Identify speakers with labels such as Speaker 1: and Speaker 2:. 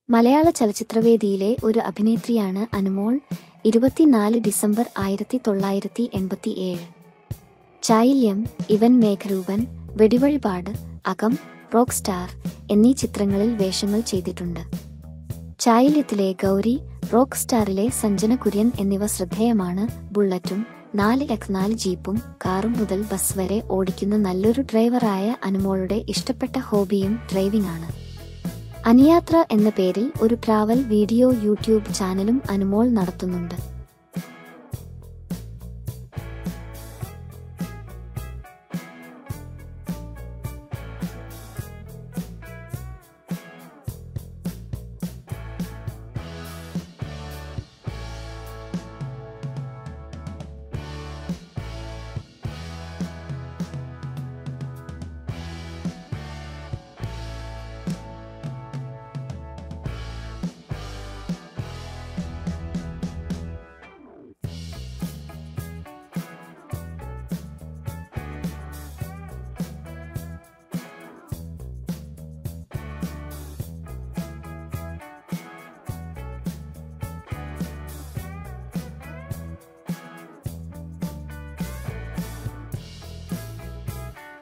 Speaker 1: മലയാള ചലച്ചിത്രവേദിയിലെ ഒരു അഭിനേത്രിയാണ് അനുമോൾ ഇരുപത്തിനാല് ഡിസംബർ ആയിരത്തി തൊള്ളായിരത്തി എൺപത്തിയേഴ് ചായില്യം ഇവൻ മേഘരൂപൻ വെടിവഴിപാട് അകം റോക്ക് സ്റ്റാർ എന്നീ ചിത്രങ്ങളിൽ വേഷങ്ങൾ ചെയ്തിട്ടുണ്ട് ചായില്യത്തിലെ ഗൗരി റോക്ക് സ്റ്റാറിലെ സഞ്ജന കുര്യൻ എന്നിവ ശ്രദ്ധേയമാണ് ബുള്ളറ്റും നാല് എക്സ് നാല് ജീപ്പും കാറും മുതൽ ബസ് വരെ ഓടിക്കുന്ന നല്ലൊരു ഡ്രൈവറായ അനുമോളുടെ ഇഷ്ടപ്പെട്ട ഹോബിയും ഡ്രൈവിംഗ് ആണ് അനിയാത്ര എന്ന പേരിൽ ഒരു ട്രാവൽ വീഡിയോ യൂട്യൂബ് ചാനലും അനുമോൾ നടത്തുന്നുണ്ട്